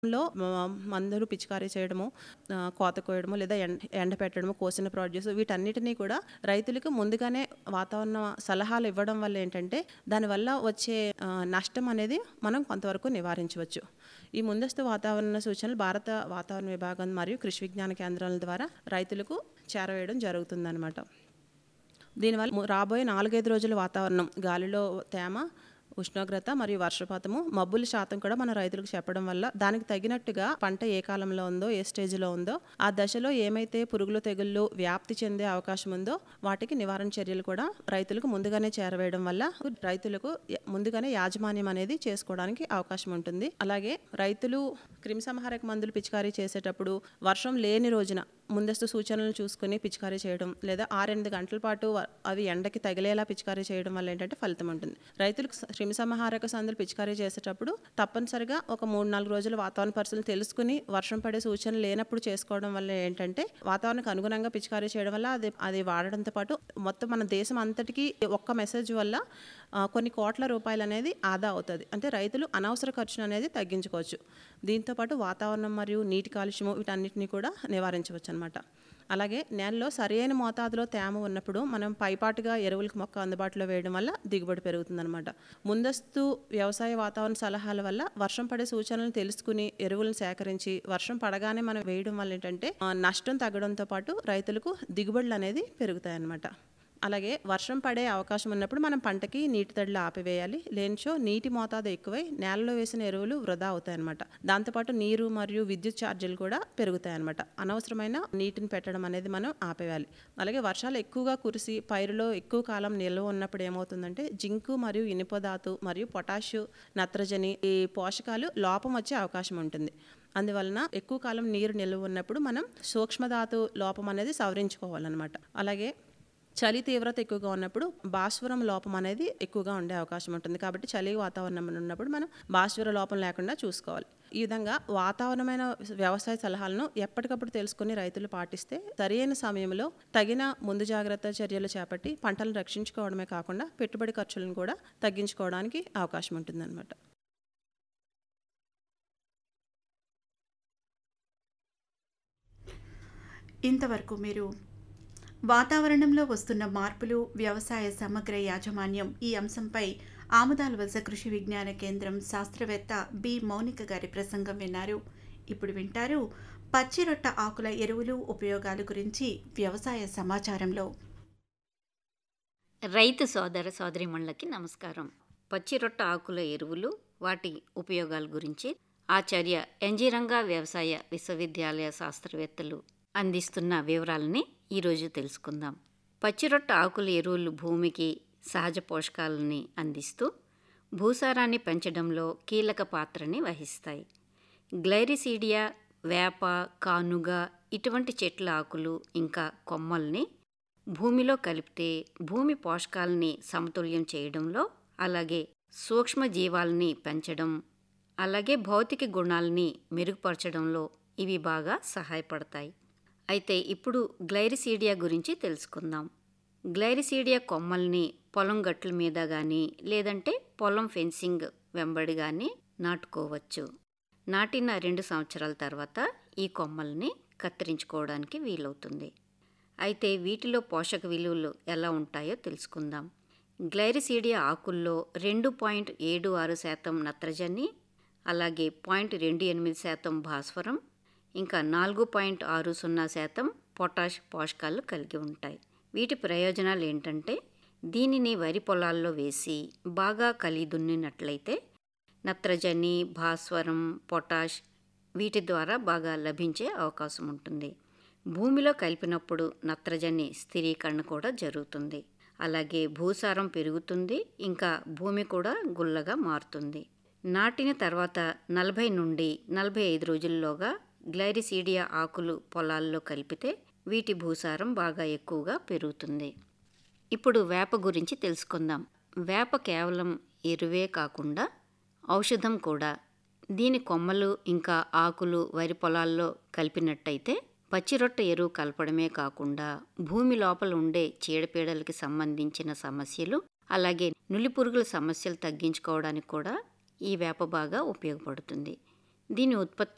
లో మ- మందులు పిచికారీ చేయడము ఆ, కోత కోయడము లేదా ఎండ ఎండపెట్టడము కోసిన ప్రొడ్యూస్ వీటన్నిటినీ కూడా రైతులకు ముందుగానే వాతావరణ సలహాలు ఇవ్వడం వల్ల ఏంటంటే దానివల్ల వచ్చే ఆ, నష్టం అనేది మనం కొంతవరకు నివారించవచ్చు ఈ ముందస్తు వాతావరణ సూచనలు భారత వాతావరణ విభాగం మరియు కృషి విజ్ఞాన కేంద్రాల ద్వారా రైతులకు చేరవేయడం జరుగుతుందన్నమాట దీనివల్ల ము- రాబోయే నాలుగైదు రోజుల వాతావరణం గాలిలో తేమ ఉష్ణోగ్రత మరియు వర్షపాతము మబ్బుల శాతం కూడా మన రైతులకు చెప్పడం వల్ల దానికి తగినట్టుగా పంట ఏ కాలంలో ఉందో ఏ స్టేజ్లో ఉందో ఆ దశలో ఏమైతే పురుగులు తెగుళ్ళు వ్యాప్తి చెందే అవకాశం ఉందో వాటికి నివారణ చర్యలు కూడా రైతులకు ముందుగానే చేరవేయడం వల్ల రైతులకు య- ముందుగానే యాజమాన్యం అనేది చేసుకోవడానికి అవకాశం ఉంటుంది అలాగే రైతులు క్రిమిసంహారక మందులు పిచికారీ చేసేటప్పుడు వర్షం లేని రోజున ముందస్తు సూచనలు చూసుకుని పిచికారీ చేయడం లేదా ఆరెనిమిది గంటల పాటు వ- అవి ఎండకి తగిలేలా పిచికారీ చేయడం వల్ల ఏంటంటే ఫలితం ఉంటుంది రైతులకు స- క్రిమిసంహారక సందులు పిచికారీ చేసేటప్పుడు తప్పనిసరిగా ఒక మూడు నాలుగు రోజుల వాతావరణ పరిస్థితులు తెలుసుకుని వర్షం పడే సూచనలు లేనప్పుడు చేసుకోవడం వల్ల ఏంటంటే వాతావరణకు అనుగుణంగా పిచికారీ చేయడం వల్ల అది అది వాడడంతో పాటు మొత్తం మన దేశం అంతటికీ ఒక్క మెసేజ్ వల్ల ఆ, కొన్ని కోట్ల రూపాయలు అనేది ఆదా అవుతుంది అంటే రైతులు అనవసర ఖర్చును అనేది తగ్గించుకోవచ్చు దీంతో పాటు వాతావరణం మరియు నీటి కాలుష్యము వీటన్నిటిని కూడా నివారించవచ్చు అనమాట అలాగే నేలలో సరైన మోతాదులో తేమ ఉన్నప్పుడు మనం పైపాటుగా ఎరువులకు మొక్క అందుబాటులో వేయడం వల్ల దిగుబడి పెరుగుతుందన్నమాట ముందస్తు వ్యవసాయ వాతావరణ సలహాల వల్ల వర్షం పడే సూచనలను తెలుసుకుని ఎరువులను సేకరించి వర్షం పడగానే మనం వేయడం వల్ల ఏంటంటే ఆ, నష్టం తగ్గడంతో పాటు రైతులకు దిగుబడులు అనేది పెరుగుతాయన్నమాట అలాగే వర్షం పడే అవకాశం ఉన్నప్పుడు మనం పంటకి నీటి తడిలు ఆపివేయాలి లేనిచో నీటి మోతాదు ఎక్కువై నేలలో వేసిన ఎరువులు వృధా అవుతాయన్నమాట దాంతోపాటు నీరు మరియు విద్యుత్ ఛార్జీలు కూడా పెరుగుతాయన్నమాట అనవసరమైన నీటిని పెట్టడం అనేది మనం ఆపేయాలి అలాగే వర్షాలు ఎక్కువగా కురిసి పైరులో ఎక్కువ కాలం నిల్వ ఉన్నప్పుడు ఏమవుతుందంటే జింకు మరియు ఇనుపధాతు మరియు పొటాషియం నత్రజని ఈ పోషకాలు లోపం వచ్చే అవకాశం ఉంటుంది అందువలన ఎక్కువ కాలం నీరు నిల్వ ఉన్నప్పుడు మనం సూక్ష్మధాతు లోపం అనేది సవరించుకోవాలన్నమాట అలాగే చలి తీవ్రత ఎక్కువగా ఉన్నప్పుడు భాస్వరం లోపం అనేది ఎక్కువగా ఉండే అవకాశం ఉంటుంది కాబట్టి చలి వాతావరణం ఉన్నప్పుడు మనం భాస్వర లోపం లేకుండా చూసుకోవాలి ఈ విధంగా వాతావరణమైన వ్యవసాయ సలహాలను ఎప్పటికప్పుడు తెలుసుకుని రైతులు పాటిస్తే సరైన సమయంలో తగిన ముందు జాగ్రత్త చర్యలు చేపట్టి పంటలను రక్షించుకోవడమే కాకుండా పెట్టుబడి ఖర్చులను కూడా తగ్గించుకోవడానికి అవకాశం ఉంటుందన్నమాట ఇంతవరకు మీరు వాతావరణంలో వస్తున్న మార్పులు వ్యవసాయ సమగ్ర యాజమాన్యం ఈ అంశంపై ఆముదాల వలస కృషి విజ్ఞాన కేంద్రం శాస్త్రవేత్త బి మౌనిక గారి ప్రసంగం విన్నారు ఇప్పుడు వింటారు పచ్చిరొట్ట ఆకుల ఎరువులు ఉపయోగాల గురించి వ్యవసాయ సమాచారంలో రైతు సోదర సోదరిమణులకి నమస్కారం పచ్చిరొట్ట ఆకుల ఎరువులు వాటి ఉపయోగాల గురించి ఆచార్య ఎంజీరంగా వ్యవసాయ విశ్వవిద్యాలయ శాస్త్రవేత్తలు అందిస్తున్న వివరాలని ఈరోజు తెలుసుకుందాం పచ్చిరొట్ట ఆకుల ఎరువులు భూమికి సహజ పోషకాలని అందిస్తూ భూసారాన్ని పెంచడంలో కీలక పాత్రని వహిస్తాయి గ్లైరిసీడియా వేప కానుగ ఇటువంటి చెట్ల ఆకులు ఇంకా కొమ్మల్ని భూమిలో కలిపితే భూమి పోషకాలని సమతుల్యం చేయడంలో అలాగే సూక్ష్మ జీవాలని పెంచడం అలాగే భౌతిక గుణాలని మెరుగుపరచడంలో ఇవి బాగా సహాయపడతాయి అయితే ఇప్పుడు గ్లైరిసీడియా గురించి తెలుసుకుందాం గ్లైరిసీడియా కొమ్మల్ని పొలం గట్ల మీద కానీ లేదంటే పొలం ఫెన్సింగ్ వెంబడి కానీ నాటుకోవచ్చు నాటిన రెండు సంవత్సరాల తర్వాత ఈ కొమ్మల్ని కత్తిరించుకోవడానికి వీలవుతుంది అయితే వీటిలో పోషక విలువలు ఎలా ఉంటాయో తెలుసుకుందాం గ్లైరిసీడియా ఆకుల్లో రెండు పాయింట్ ఏడు ఆరు శాతం నత్రజని అలాగే పాయింట్ రెండు ఎనిమిది శాతం భాస్వరం ఇంకా నాలుగు పాయింట్ ఆరు సున్నా శాతం పొటాష్ పోషకాలు కలిగి ఉంటాయి వీటి ప్రయోజనాలు ఏంటంటే దీనిని వరి పొలాల్లో వేసి బాగా కలి దున్నినట్లయితే నత్రజని భాస్వరం పొటాష్ వీటి ద్వారా బాగా లభించే అవకాశం ఉంటుంది భూమిలో కలిపినప్పుడు నత్రజని స్థిరీకరణ కూడా జరుగుతుంది అలాగే భూసారం పెరుగుతుంది ఇంకా భూమి కూడా గుల్లగా మారుతుంది నాటిన తర్వాత నలభై నుండి నలభై ఐదు రోజుల్లోగా గ్లైరిసీడియా ఆకులు పొలాల్లో కలిపితే వీటి భూసారం బాగా ఎక్కువగా పెరుగుతుంది ఇప్పుడు వేప గురించి తెలుసుకుందాం వేప కేవలం ఎరువే కాకుండా ఔషధం కూడా దీని కొమ్మలు ఇంకా ఆకులు వరి పొలాల్లో కలిపినట్టయితే పచ్చిరొట్ట ఎరువు కలపడమే కాకుండా భూమి లోపల ఉండే చీడపీడలకి సంబంధించిన సమస్యలు అలాగే నులిపురుగుల సమస్యలు తగ్గించుకోవడానికి కూడా ఈ వేప బాగా ఉపయోగపడుతుంది దీని ఉత్పత్తి